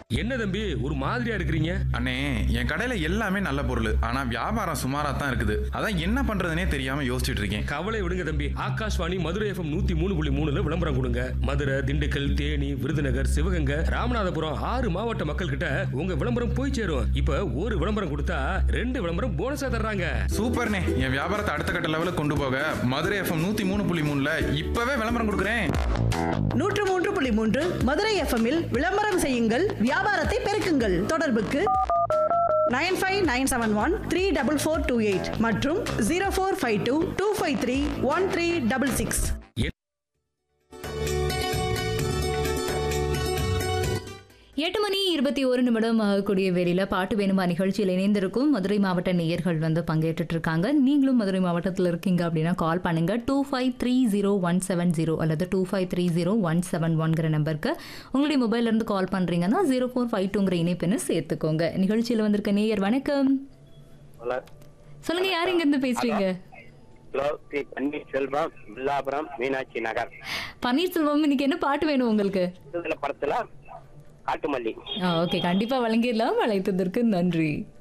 என்ன தம்பி ஒரு மாதிரியா இருக்கிறீங்க அண்ணே என் கடையில எல்லாமே நல்ல பொருள் ஆனா வியாபாரம் சுமாரா தான் இருக்குது அதான் என்ன பண்றதுனே தெரியாம யோசிச்சுட்டு இருக்கேன் கவலை விடுங்க தம்பி ஆகாஷ்வாணி மதுரை எஃப்எம் நூத்தி மூணு புள்ளி மூணுல விளம்பரம் கொடுங்க மதுரை திண்டுக்கல் தேனி விருதுநகர் சிவகங்கை ராமநாதபுரம் ஆறு மாவட்ட மக்கள் கிட்ட உங்க விளம்பரம் போய் சேரும் இப்ப ஒரு விளம்பரம் கொடுத்தா ரெண்டு விளம்பரம் போனஸா தர்றாங்க சூப்பர்ண்ணே என் வியாபாரத்தை அடுத்த கட்ட லெவலுக்கு கொண்டு போக மதுரை எஃப்எம் நூத்தி மூணு புள்ளி மூணுல இப்பவே விளம்பரம் கொடுக்குறேன் நூற்று மூன்று புள்ளி மூன்று மதுரை எஃப்எம்மில் விளம்பரம் செய்யுங்கள் வியாபாரத்தை பெருக்குங்கள் தொடர்புக்கு nine five nine seven one three double four two eight மற்றும் zero four five two two five three one three double six எட்டு மணி இருபத்தி ஒரு நிமிடம் ஆகக்கூடிய வேலையில பாட்டு வேணுமா நிகழ்ச்சியில் இணைந்திருக்கும் மதுரை மாவட்ட நேயர்கள் வந்து பங்கேற்றுட்டு இருக்காங்க நீங்களும் மதுரை மாவட்டத்தில் இருக்கீங்க அப்படின்னா கால் பண்ணுங்க two five three zero one seven zero அல்லது two five three zero one seven ஒன்கிற நம்பருக்கு உங்களுடைய மொபைல்ல இருந்து கால் பண்றீங்கன்னா ஜீரோ ஃபோர் ஃபைவ் டூங்கிற இணைப்பெண்ணு சேர்த்துக்கோங்க நிகழ்ச்சியில் வந்திருக்க நேயர் வணக்கம் ஹலோ சொல்லுங்க யார் இங்க இருந்து பேசுறீங்க ஹலோ ஸ்ரீ பன்னீர்செல்வம் வில்லாபுரம் மீனாட்சி நகர் பன்னீர்செல்வம் இன்னைக்கு என்ன பாட்டு வேணும் உங்களுக்கு இதுல படத்துல காட்டுமல்லி ஓகே கண்டிப்பா வழங்கிடலாம் அழைத்ததற்கு நன்றி